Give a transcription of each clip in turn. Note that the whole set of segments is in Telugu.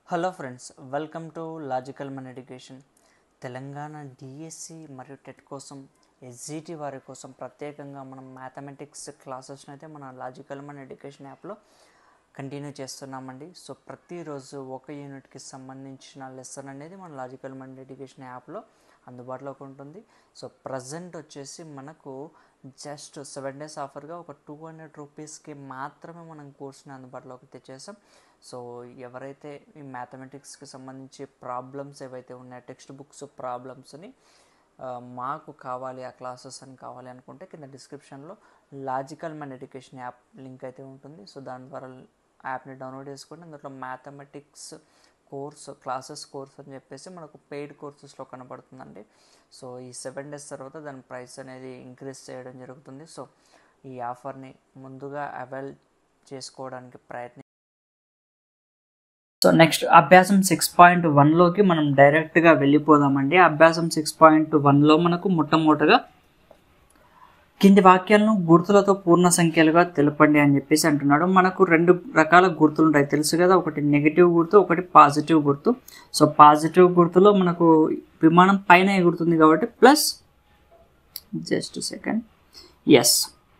hello friends welcome to logical mind education Telangana DSC మరియు టెట్ కోసం ఎస్జిటి వారి కోసం ప్రత్యేకంగా మనం మ్యాథమెటిక్స్ క్లాసెస్ని అయితే మన లాజికల్ మన్ ఎడ్యుకేషన్ యాప్లో కంటిన్యూ చేస్తున్నామండి సో ప్రతిరోజు ఒక యూనిట్కి సంబంధించిన లెసన్ అనేది మన లాజికల్ మైండ్ ఎడ్యుకేషన్ యాప్లో అందుబాటులోకి ఉంటుంది సో ప్రజెంట్ వచ్చేసి మనకు జస్ట్ సెవెన్ డేస్ ఆఫర్గా ఒక టూ హండ్రెడ్ రూపీస్కి మాత్రమే మనం కోర్స్ని అందుబాటులోకి తెచ్చేసాం సో ఎవరైతే ఈ మ్యాథమెటిక్స్కి సంబంధించి ప్రాబ్లమ్స్ ఏవైతే ఉన్నాయో టెక్స్ట్ బుక్స్ ప్రాబ్లమ్స్ని ఆ, మాకు కావాలి ఆ క్లాసెస్ అని కావాలి అనుకుంటే కింద డిస్క్రిప్షన్లో logical mind education app link అయితే ఉంటుంది సో దాని ద్వారా యాప్ని డౌన్లోడ్ చేసుకుంటే అందులో మ్యాథమెటిక్స్ కోర్స్ క్లాసెస్ కోర్స్ అని చెప్పేసి మనకు పెయిడ్ కోర్సెస్లో కనబడుతుందండి సో ఈ సెవెన్ డేస్ తర్వాత దాని ప్రైస్ అనేది ఇంక్రీజ్ చేయడం జరుగుతుంది సో ఈ ఆఫర్ని ముందుగా అవైల్ చేసుకోవడానికి ప్రయత్నం సో నెక్స్ట్ అభ్యాసం సిక్స్ పాయింట్ వన్లోకి మనం డైరెక్ట్గా వెళ్ళిపోదామండి అభ్యాసం సిక్స్ పాయింట్ వన్లో మనకు మొట్టమొదటగా కింది వాక్యాలను గుర్తులతో పూర్ణ సంఖ్యలుగా తెలపండి అని చెప్పేసి అంటున్నాడు మనకు రెండు రకాల గుర్తులు ఉంటాయి తెలుసు కదా ఒకటి నెగిటివ్ గుర్తు ఒకటి పాజిటివ్ గుర్తు సో పాజిటివ్ గుర్తులో మనకు విమానం పైన ఎగురుతుంది కాబట్టి plus just seconds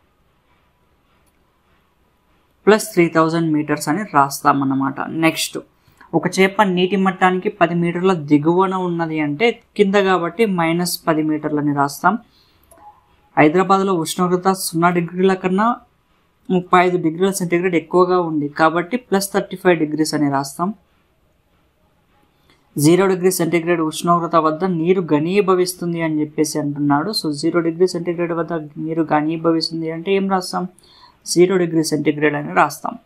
plus three thousand metres అని రాస్తామన్నమాట నెక్స్ట్ ఒక చేప నీటి మట్టానికి పది మీటర్ల దిగువన ఉన్నది అంటే కింద కాబట్టి మైనస్ పది మీటర్లని రాస్తాం హైదరాబాద్లో ఉష్ణోగ్రత సున్నా డిగ్రీల కన్నా ముప్పై ఐదు డిగ్రీల సెంటీగ్రేడ్ ఎక్కువగా ఉంది కాబట్టి ప్లస్ థర్టీ ఫైవ్ డిగ్రీస్ అని రాస్తాం జీరో డిగ్రీ సెంటీగ్రేడ్ ఉష్ణోగ్రత వద్ద నీరు ఘనీభవిస్తుంది అని చెప్పేసి అంటున్నాడు సో జీరో డిగ్రీ సెంటీగ్రేడ్ వద్ద నీరు ఘనీభవిస్తుంది అంటే ఏం రాస్తాం జీరో డిగ్రీ సెంటీగ్రేడ్ అని రాస్తాం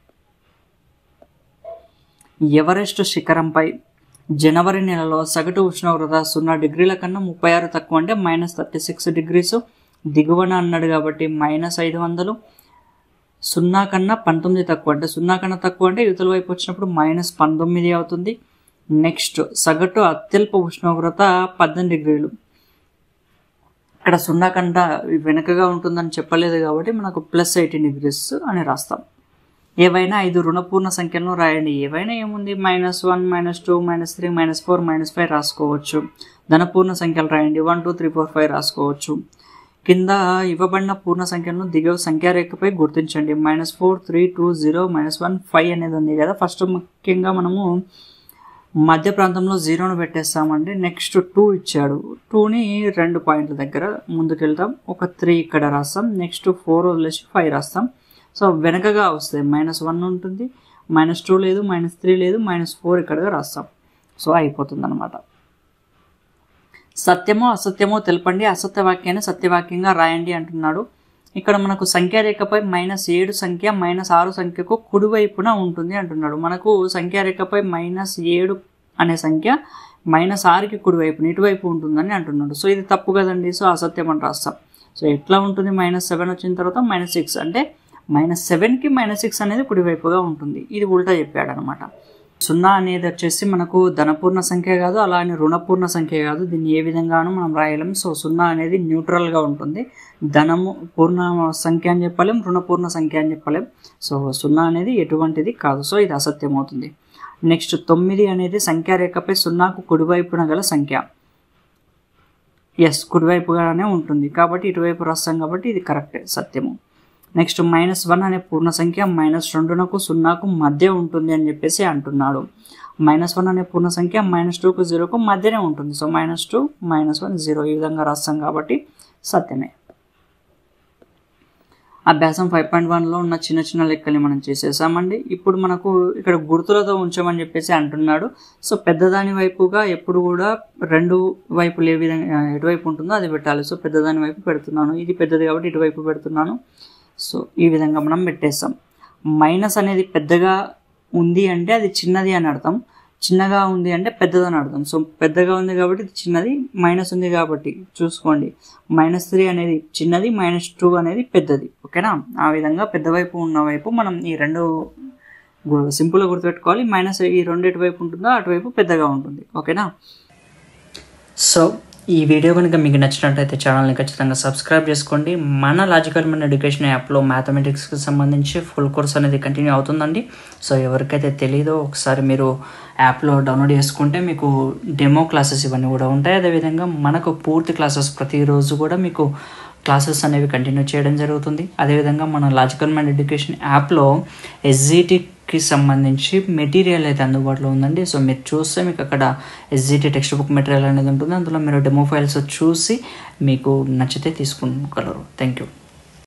ఎవరెస్ట్ శిఖరంపై జనవరి నెలలో సగటు ఉష్ణోగ్రత సున్నా డిగ్రీల కన్నా ముప్పై ఆరు తక్కువ అంటే మైనస్ థర్టీ సిక్స్ డిగ్రీస్ దిగువన అన్నాడు కాబట్టి మైనస్ ఐదు వందలు సున్నా కన్నా పంతొమ్మిది తక్కువ అంటే సున్నా కన్నా తక్కువ అంటే యువతల వైపు వచ్చినప్పుడు మైనస్ పంతొమ్మిది అవుతుంది నెక్స్ట్ సగటు అత్యల్ప ఉష్ణోగ్రత పద్దెనిమిది డిగ్రీలు ఇక్కడ సున్నా కన్నా వెనుకగా ఉంటుందని చెప్పలేదు కాబట్టి మనకు ప్లస్ ఎయిటీన్ డిగ్రీస్ అని రాస్తాం ఏవైనా ఐదు రుణపూర్ణ సంఖ్యలను రాయండి ఏవైనా ఏముంది minus one minus two minus three minus four minus five రాసుకోవచ్చు ధనపూర్ణ సంఖ్యలు రాయండి one two three four five రాసుకోవచ్చు కింద ఇవ్వబడిన పూర్ణ సంఖ్యలను దిగువ సంఖ్యారేఖపై గుర్తించండి minus four three two zero minus one five అనేది ఉంది కదా ఫస్ట్ ముఖ్యంగా మనము మధ్య ప్రాంతంలో జీరోను పెట్టేస్తామండి నెక్స్ట్ టూ ఇచ్చాడు టూని రెండు పాయింట్ల దగ్గర ముందుకెళ్తాం ఒక త్రీ ఇక్కడ రాస్తాం నెక్స్ట్ ఫోర్ వదిలేసి ఫైవ్ రాస్తాం సో వెనకగా వస్తాయి మైనస్ వన్ ఉంటుంది మైనస్ టూ లేదు మైనస్ త్రీ లేదు మైనస్ ఫోర్ ఇక్కడ రాస్తాం సో అయిపోతుంది అనమాట సత్యమో అసత్యమో తెలపండి అసత్య వాక్యాన్ని సత్యవాక్యంగా రాయండి అంటున్నాడు ఇక్కడ మనకు సంఖ్యారేఖపై మైనస్ ఏడు సంఖ్య మైనస్ ఆరు సంఖ్యకు కుడివైపున ఉంటుంది అంటున్నాడు మనకు సంఖ్యారేఖపై మైనస్ ఏడు అనే సంఖ్య మైనస్ ఆరుకి కుడివైపున ఇటువైపు ఉంటుందని అంటున్నాడు సో ఇది తప్పు కదండి సో అసత్యం అని రాస్తాం సో ఎట్లా ఉంటుంది మైనస్ సెవెన్ వచ్చిన తర్వాత మైనస్ సిక్స్ అంటే మైనస్ సెవెన్కి మైనస్ సిక్స్ అనేది కుడివైపుగా ఉంటుంది ఇది ఉల్టా చెప్పాడు అనమాట సున్నా అనేది వచ్చేసి మనకు ధనపూర్ణ సంఖ్య కాదు అలా అని రుణపూర్ణ సంఖ్య కాదు దీన్ని ఏ విధంగానూ మనం రాయలేం సో సున్నా అనేది న్యూట్రల్గా ఉంటుంది ధనము పూర్ణ సంఖ్య అని చెప్పలేం రుణపూర్ణ సంఖ్య అని చెప్పలేం సో సున్నా అనేది ఎటువంటిది కాదు సో ఇది అసత్యం అవుతుంది నెక్స్ట్ తొమ్మిది అనేది సంఖ్యారేఖపై సున్నాకు కుడివైపున గల సంఖ్య ఎస్ కుడివైపుగానే ఉంటుంది కాబట్టి ఇటువైపు రాస్తాం కాబట్టి ఇది కరెక్టే సత్యము నెక్స్ట్ మైనస్ వన్ అనే పూర్ణ సంఖ్య మైనస్ రెండునకు సున్నాకు మధ్య ఉంటుంది అని చెప్పేసి అంటున్నాడు మైనస్ వన్ అనే పూర్ణ సంఖ్య మైనస్ టూకు జీరోకు మధ్యనే ఉంటుంది so minus two minus one zero ఈ విధంగా రాస్తాం కాబట్టి సత్యమే అభ్యాసం ఫైవ్ పాయింట్ వన్లో ఉన్న చిన్న చిన్న లెక్కల్ని మనం చేసేసామండి ఇప్పుడు మనకు ఇక్కడ గుర్తులతో ఉంచమని చెప్పేసి అంటున్నాడు సో పెద్దదాని వైపుగా ఎప్పుడు కూడా రెండు వైపులు ఏ విధంగా ఎటువైపు ఉంటుందో అది పెట్టాలి సో పెద్దదాని వైపు పెడుతున్నాను ఇది పెద్దది కాబట్టి ఇటువైపు పెడుతున్నాను సో ఈ విధంగా మనం పెట్టేస్తాం మైనస్ అనేది పెద్దగా ఉంది అంటే అది చిన్నది అని అర్థం చిన్నగా ఉంది అంటే పెద్దదని అర్థం సో పెద్దగా ఉంది కాబట్టి ఇది చిన్నది మైనస్ ఉంది కాబట్టి చూసుకోండి మైనస్ త్రీ అనేది చిన్నది మైనస్ టూ అనేది పెద్దది ఓకేనా ఆ విధంగా పెద్ద వైపు ఉన్న వైపు మనం ఈ రెండు సింపుల్గా గుర్తుపెట్టుకోవాలి మైనస్ ఈ రెండు ఎటువైపు ఉంటుందో అటువైపు పెద్దగా ఉంటుంది ఓకేనా సో ఈ వీడియో కనుక మీకు నచ్చినట్లయితే ఛానల్ని ఖచ్చితంగా సబ్స్క్రైబ్ చేసుకోండి మన లాజికల్ మన ఎడ్యుకేషన్ యాప్లో మ్యాథమెటిక్స్కి సంబంధించి ఫుల్ కోర్స్ అనేది కంటిన్యూ అవుతుందండి సో ఎవరికైతే తెలీదో ఒకసారి మీరు యాప్లో డౌన్లోడ్ చేసుకుంటే మీకు డెమో క్లాసెస్ ఇవన్నీ కూడా ఉంటాయి అదేవిధంగా మనకు పూర్తి క్లాసెస్ ప్రతిరోజు కూడా మీకు క్లాసెస్ అనేవి కంటిన్యూ చేయడం జరుగుతుంది అదేవిధంగా మన లాజికల్ మైండ్ ఎడ్యుకేషన్ యాప్లో ఎస్జిటికి సంబంధించి మెటీరియల్ అయితే అందుబాటులో ఉందండి సో మీరు చూస్తే మీకు అక్కడ ఎస్జిటి టెక్స్ట్ బుక్ మెటీరియల్ అనేది ఉంటుంది అందులో మీరు డెమో ఫైల్స్ చూసి మీకు నచ్చితే తీసుకునగలరు థ్యాంక్ యూ